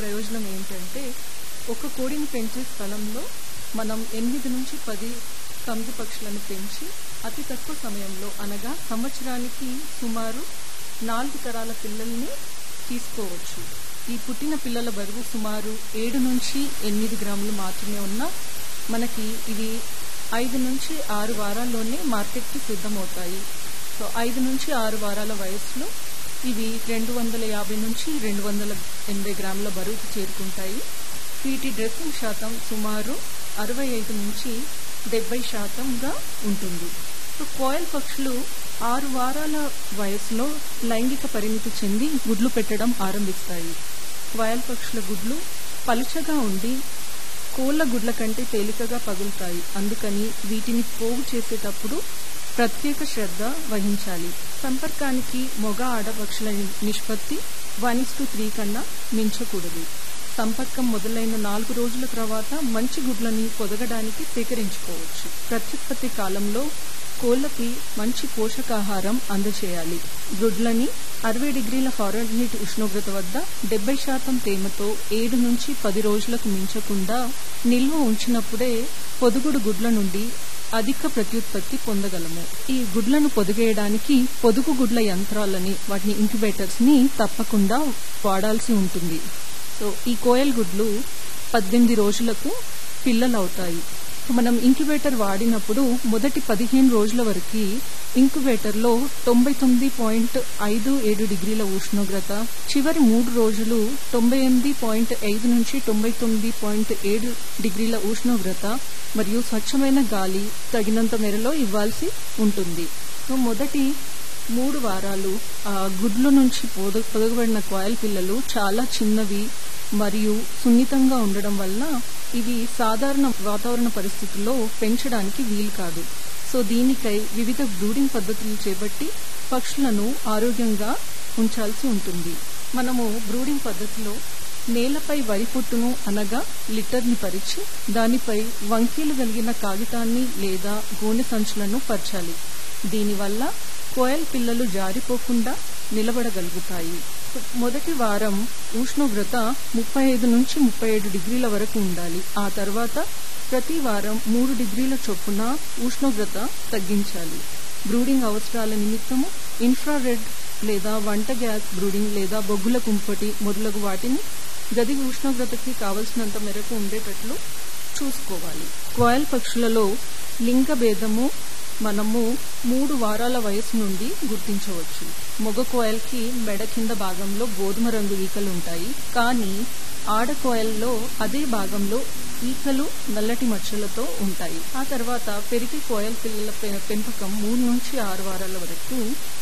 ప్రయోజనం ఏంటంటే ఒక కోడిని పెంచే స్థలంలో మనం ఎనిమిది నుంచి పది కంది పక్షులను పెంచి అతి తక్కువ సమయంలో అనగా సంవత్సరానికి సుమారు నాలుగు తరాల పిల్లల్ని తీసుకోవచ్చు ఈ పుట్టిన పిల్లల బరువు సుమారు ఏడు నుంచి ఎనిమిది గ్రాములు మాత్రమే ఉన్నా మనకి ఇవి ఐదు నుంచి ఆరు వారాల్లోనే మార్కెట్కి సిద్ధమవుతాయి సో ఐదు నుంచి ఆరు వారాల వయసులో ఇవి రెండు వందల యాభై నుంచి రెండు వందల ఎనభై గ్రాముల బరువుకు చేరుకుంటాయి వీటి డ్రెస్సింగ్ శాతం సుమారు అరవై ఐదు నుంచి డెబ్బై శాతంగా ఉంటుంది సో కోయల్ పక్షులు ఆరు వారాల వయసులో లైంగిక పరిమితి చెంది గుడ్లు పెట్టడం ఆరంభిస్తాయి కోయల్ పక్షుల గుడ్లు పలుచగా ఉండి కోళ్ల గుడ్ల కంటే తేలికగా పగులుతాయి అందుకని వీటిని పోగు చేసేటప్పుడు ప్రత్యేక శ్రద్ధ వహించాలి సంపర్కానికి మొగ ఆడపక్షుల నిష్పత్తి వన్ ఇస్ టు త్రీ కన్నా మించకూడదు సంపర్కం మొదలైన నాలుగు రోజుల తర్వాత మంచి గుడ్లని పొదగడానికి సేకరించుకోవచ్చు ప్రత్యుత్పత్తి కాలంలో కోళ్లకి మంచి పోషకాహారం అందజేయాలి గుడ్లని అరవై డిగ్రీల ఫారెన్హీట్ ఉష్ణోగ్రత వద్ద డెబ్బై శాతం తేమతో ఏడు నుంచి పది రోజులకు మించకుండా నిల్వ ఉంచినప్పుడే పొదుగుడు గుడ్ల నుండి అధిక ప్రత్యుత్పత్తి పొందగలము ఈ గుడ్లను పొదిగేయడానికి పొదుగు గుడ్ల యంత్రాలని వాటిని ఇంక్యుబేటర్స్ ని తప్పకుండా వాడాల్సి ఉంటుంది సో ఈ కోయల్ గుడ్లు పద్దెనిమిది రోజులకు పిల్లలవుతాయి మనం ఇంక్యుబేటర్ వాడినప్పుడు మొదటి పదిహేను రోజుల వరకు ఇంక్యుబేటర్లో తొంభై తొమ్మిది పాయింట్ ఐదు ఏడు డిగ్రీల ఉష్ణోగ్రత చివరి మూడు రోజులు తొంభై ఎనిమిది పాయింట్ ఐదు నుంచి తొంభై తొమ్మిది పాయింట్ ఏడు డిగ్రీల ఉష్ణోగ్రత మరియు స్వచ్ఛమైన గాలి తగినంత మేరలో ఇవ్వాల్సి ఉంటుంది సో మొదటి మూడు వారాలు ఆ గుడ్ల నుంచి పొద పొదగబడిన కోయల్ పిల్లలు చాలా చిన్నవి మరియు సున్నితంగా ఉండడం వల్ల ఇవి సాధారణ వాతావరణ పరిస్థితుల్లో పెంచడానికి వీలు కాదు సో దీనికై వివిధ బ్రూడింగ్ పద్ధతులు చేపట్టి పక్షులను ఆరోగ్యంగా ఉంచాల్సి ఉంటుంది మనము బ్రూడింగ్ పద్ధతిలో నేలపై వరి పొట్టును అనగా లిటర్ని పరిచి దానిపై వంకీలు కలిగిన కాగితాన్ని లేదా గోనె సంచులను పరచాలి దీనివల్ల కోయల్ పిల్లలు జారిపోకుండా నిలబడగలుగుతాయి మొదటి వారం ఉష్ణోగ్రత ముప్పై ఐదు నుంచి ముప్పై ఏడు డిగ్రీల వరకు ఉండాలి ఆ తర్వాత ప్రతి వారం మూడు డిగ్రీల చొప్పున ఉష్ణోగ్రత తగ్గించాలి బ్రూడింగ్ అవసరాల నిమిత్తము ఇన్ఫ్రారెడ్ లేదా వంట గ్యాస్ బ్రూడింగ్ లేదా బొగ్గుల కుంపటి మొదలగు వాటిని గది ఉష్ణోగ్రతకి కావలసినంత మేరకు ఉండేటట్లు చూసుకోవాలి కోయల్ పక్షులలో లింగ భేదము మనము మూడు వారాల వయసు నుండి గుర్తించవచ్చు మొగ కోయల్కి మెడ కింద భాగంలో గోధుమ రంగు ఈకలు ఉంటాయి కానీ ఆడ కోయల్లో అదే భాగంలో ఈకలు నల్లటి మచ్చలతో ఉంటాయి ఆ తర్వాత పెరిగి కోయల్ పిల్లల పెంపకం మూడు నుంచి ఆరు వారాల వరకు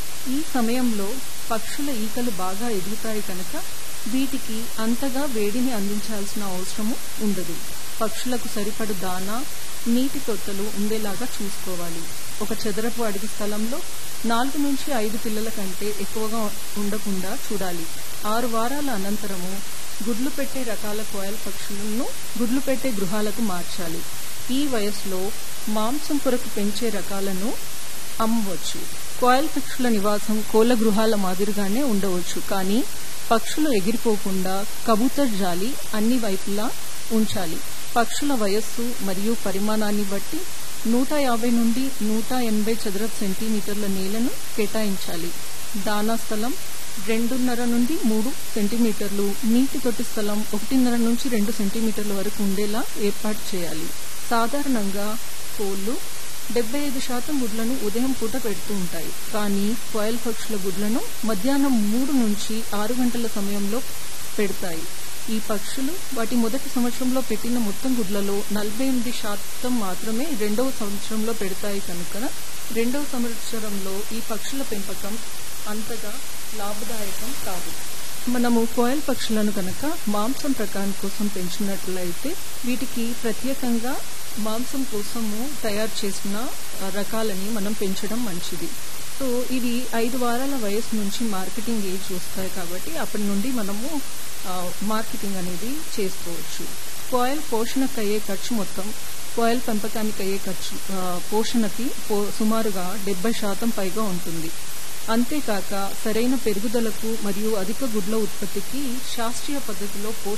ఈ సమయంలో పక్షుల ఈకలు బాగా ఎదుగుతాయి కనుక వీటికి అంతగా వేడిని అందించాల్సిన అవసరము ఉండదు పక్షులకు సరిపడు దానా నీటి తొట్టెలు ఉండేలాగా చూసుకోవాలి ఒక చదరపు అడిగి స్థలంలో నాలుగు నుంచి ఐదు పిల్లల కంటే ఎక్కువగా ఉండకుండా చూడాలి ఆరు వారాల అనంతరము గుడ్లు పెట్టే రకాల కోయల్ పక్షులను గుడ్లు పెట్టే గృహాలకు మార్చాలి ఈ వయసులో మాంసం కొరకు పెంచే రకాలను అమ్మవచ్చు కోయల్ పక్షుల నివాసం కోళ్ల గృహాల మాదిరిగానే ఉండవచ్చు కానీ పక్షులు ఎగిరిపోకుండా కబూతర్ జాలి అన్ని వైపులా ఉంచాలి పక్షుల వయస్సు మరియు పరిమాణాన్ని బట్టి నూట యాభై నుండి నూట ఎనభై చదరపు సెంటీమీటర్ల నేలను కేటాయించాలి దానా స్థలం రెండున్నర నుండి మూడు సెంటీమీటర్లు నీటి తొట్టి స్థలం ఒకటిన్నర నుంచి రెండు సెంటీమీటర్ల వరకు ఉండేలా ఏర్పాటు చేయాలి సాధారణంగా కోళ్లు డెబ్బై ఐదు శాతం గుడ్లను ఉదయం పూట పెడుతూ ఉంటాయి కానీ కోయల్ పక్షుల గుడ్లను మధ్యాహ్నం మూడు నుంచి ఆరు గంటల సమయంలో పెడతాయి ఈ పక్షులు వాటి మొదటి సంవత్సరంలో పెట్టిన మొత్తం గుడ్లలో నలభై ఎనిమిది శాతం మాత్రమే రెండవ సంవత్సరంలో పెడతాయి కనుక రెండవ సంవత్సరంలో ఈ పక్షుల పెంపకం అంతగా లాభదాయకం కాదు మనము కోయల్ పక్షులను కనుక మాంసం ప్రకారం కోసం పెంచినట్లయితే వీటికి ప్రత్యేకంగా మాంసం కోసము తయారు చేసిన రకాలని మనం పెంచడం మంచిది సో ఇవి ఐదు వారాల వయసు నుంచి మార్కెటింగ్ ఏజ్ వస్తాయి కాబట్టి అప్పటి నుండి మనము మార్కెటింగ్ అనేది చేసుకోవచ్చు కోయల్ పోషణకు అయ్యే ఖర్చు మొత్తం కోయల్ పెంపకానికి అయ్యే ఖర్చు పోషణకి సుమారుగా డెబ్బై శాతం పైగా ఉంటుంది అంతేకాక సరైన పెరుగుదలకు మరియు అధిక గుడ్ల ఉత్పత్తికి శాస్త్రీయ పద్ధతిలో